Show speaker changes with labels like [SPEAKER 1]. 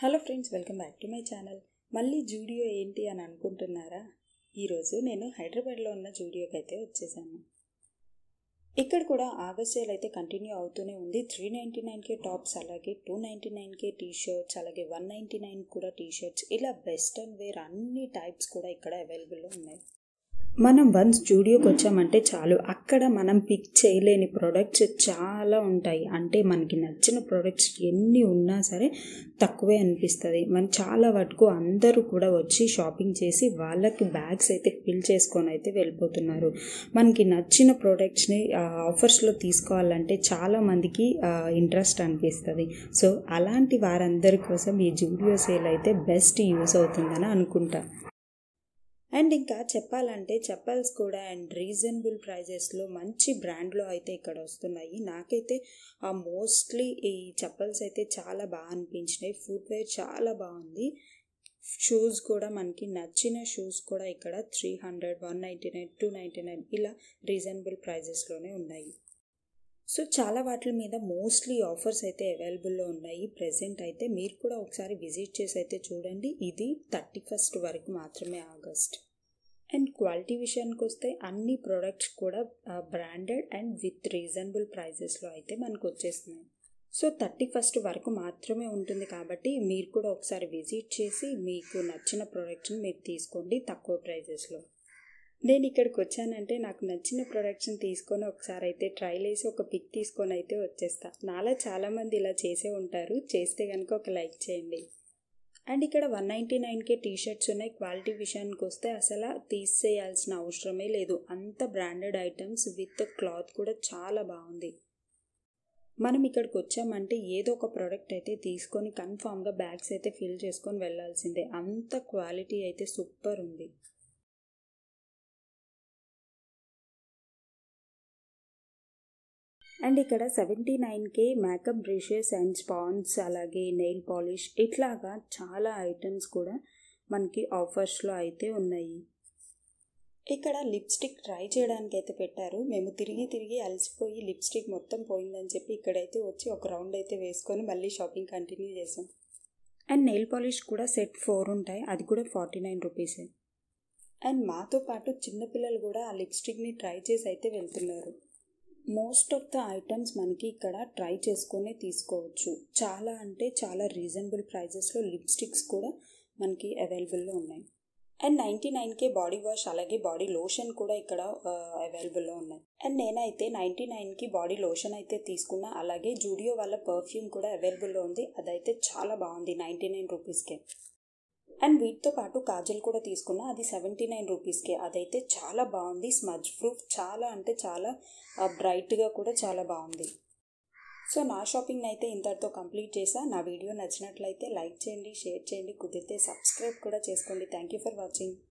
[SPEAKER 1] hello friends welcome back to my channel మళ్ళీ జూడియో ఏంటి అని అనుకుంటున్నారా ఈరోజు నేను హైదరాబాద్లో ఉన్న జూడియోకి అయితే వచ్చేసాను ఇక్కడ కూడా ఆగస్ట్ సేల్ అయితే కంటిన్యూ అవుతూనే ఉంది త్రీ నైంటీ నైన్కే టాప్స్ అలాగే టూ నైంటీ నైన్కే టీ షర్ట్స్ అలాగే వన్ నైంటీ నైన్ కూడా టీ షర్ట్స్ ఇలా వెస్టర్న్ వేర్ అన్ని టైప్స్ కూడా ఇక్కడ అవైలబుల్లో ఉన్నాయి మనం వన్స్ స్టూడియోకి వచ్చామంటే చాలు అక్కడ మనం పిక్ చేయలేని ప్రోడక్ట్స్ చాలా ఉంటాయి అంటే మనకి నచ్చిన ప్రోడక్ట్స్ ఎన్ని ఉన్నా సరే తక్కువే అనిపిస్తుంది మన చాలా వరకు అందరూ కూడా వచ్చి షాపింగ్ చేసి వాళ్ళకి బ్యాగ్స్ అయితే ఫిల్ చేసుకొని అయితే వెళ్ళిపోతున్నారు మనకి నచ్చిన ప్రోడక్ట్స్ని ఆఫర్స్లో తీసుకోవాలంటే చాలా మందికి ఇంట్రెస్ట్ అనిపిస్తుంది సో అలాంటి వారందరి కోసం ఈ జూడియో సేల్ అయితే బెస్ట్ యూస్ అవుతుందని అనుకుంటా అండ్ ఇంకా చెప్పాలంటే చెప్పల్స్ కూడా అండ్ రీజనబుల్ ప్రైజెస్లో మంచి బ్రాండ్లో అయితే ఇక్కడ వస్తున్నాయి నాకైతే ఆ మోస్ట్లీ ఈ చెప్పల్స్ అయితే చాలా బాగా అనిపించినాయి ఫుట్వేర్ చాలా బాగుంది షూస్ కూడా మనకి నచ్చిన షూస్ కూడా ఇక్కడ three hundred one ninety nine two ninety nine ఇలా రీజనబుల్ ప్రైజెస్లోనే ఉన్నాయి సో చాలా వాటి మీద మోస్ట్లీ ఆఫర్స్ అయితే అవైలబుల్లో ఉన్నాయి ప్రజెంట్ అయితే మీరు కూడా ఒకసారి విజిట్ చేసి అయితే చూడండి ఇది థర్టీ ఫస్ట్ వరకు మాత్రమే ఆగస్ట్ అండ్ క్వాలిటీ విషయానికి వస్తే అన్ని ప్రోడక్ట్స్ కూడా బ్రాండెడ్ అండ్ విత్ రీజనబుల్ ప్రైజెస్లో అయితే మనకు వచ్చేస్తున్నాయి సో థర్టీ ఫస్ట్ వరకు మాత్రమే ఉంటుంది కాబట్టి మీరు కూడా ఒకసారి విజిట్ చేసి మీకు నచ్చిన ప్రోడక్ట్స్ని మీరు తీసుకోండి తక్కువ ప్రైజెస్లో నేను ఇక్కడికి వచ్చానంటే నాకు నచ్చిన ప్రొడక్ట్స్ని తీసుకొని ఒకసారి అయితే ట్రైల్ వేసి ఒక పిక్ తీసుకొని అయితే వచ్చేస్తా నాలా చాలామంది ఇలా చేసే ఉంటారు చేస్తే కనుక ఒక లైక్ చేయండి అండ్ ఇక్కడ వన్ నైంటీ నైన్కే టీ షర్ట్స్ ఉన్నాయి క్వాలిటీ విషయానికి వస్తే అసలు తీసేయాల్సిన అవసరమే లేదు అంత బ్రాండెడ్ ఐటమ్స్ విత్ క్లాత్ కూడా చాలా బాగుంది మనం ఇక్కడికి వచ్చామంటే ఏదో ఒక ప్రోడక్ట్ అయితే తీసుకొని కన్ఫామ్గా బ్యాగ్స్ అయితే ఫిల్ చేసుకొని వెళ్ళాల్సిందే అంత క్వాలిటీ అయితే సూపర్ ఉంది అండ్ ఇక్కడ సెవెంటీ నైన్కే మేకప్ బ్రషెస్ అండ్ స్పాన్స్ అలాగే నెయిల్ పాలిష్ ఇట్లాగా చాలా ఐటమ్స్ కూడా మనకి ఆఫర్స్లో అయితే ఉన్నాయి ఇక్కడ లిప్స్టిక్ ట్రై చేయడానికి అయితే పెట్టారు మేము తిరిగి తిరిగి అలసిపోయి లిప్స్టిక్ మొత్తం పోయిందని చెప్పి ఇక్కడైతే వచ్చి ఒక రౌండ్ అయితే వేసుకొని మళ్ళీ షాపింగ్ కంటిన్యూ చేసాం అండ్ నెయిల్ పాలిష్ కూడా సెట్ ఫోర్ ఉంటాయి అది కూడా ఫార్టీ నైన్ రూపీసే అండ్ మాతో పాటు చిన్నపిల్లలు కూడా ఆ లిప్స్టిక్ని ట్రై చేసి అయితే వెళ్తున్నారు మోస్ట్ ఆఫ్ ద ఐటమ్స్ మనకి ఇక్కడ ట్రై చేసుకొని తీసుకోవచ్చు చాలా అంటే చాలా రీజనబుల్ ప్రైజెస్లో లిప్స్టిక్స్ కూడా మనకి అవైలబుల్లో ఉన్నాయి అండ్ నైంటీ నైన్కే బాడీ వాష్ అలాగే బాడీ లోషన్ కూడా ఇక్కడ అవైలబుల్లో ఉన్నాయి అండ్ నేనైతే నైంటీ నైన్కి బాడీ లోషన్ అయితే తీసుకున్నా అలాగే జూడియో వాళ్ళ పర్ఫ్యూమ్ కూడా అవైలబుల్లో ఉంది అదైతే చాలా బాగుంది నైంటీ నైన్ రూపీస్కే అండ్ వీటితో పాటు కాజల్ కూడా తీసుకున్నా అది సెవెంటీ నైన్ రూపీస్కే అదైతే చాలా బాగుంది స్మజ్ ప్రూఫ్ చాలా అంటే చాలా బ్రైట్గా కూడా చాలా బాగుంది సో నా షాపింగ్ అయితే ఇంతటితో కంప్లీట్ చేసా నా వీడియో నచ్చినట్లయితే లైక్ చేయండి షేర్ చేయండి కుదిరితే సబ్స్క్రైబ్ కూడా చేసుకోండి థ్యాంక్ యూ ఫర్ వాచింగ్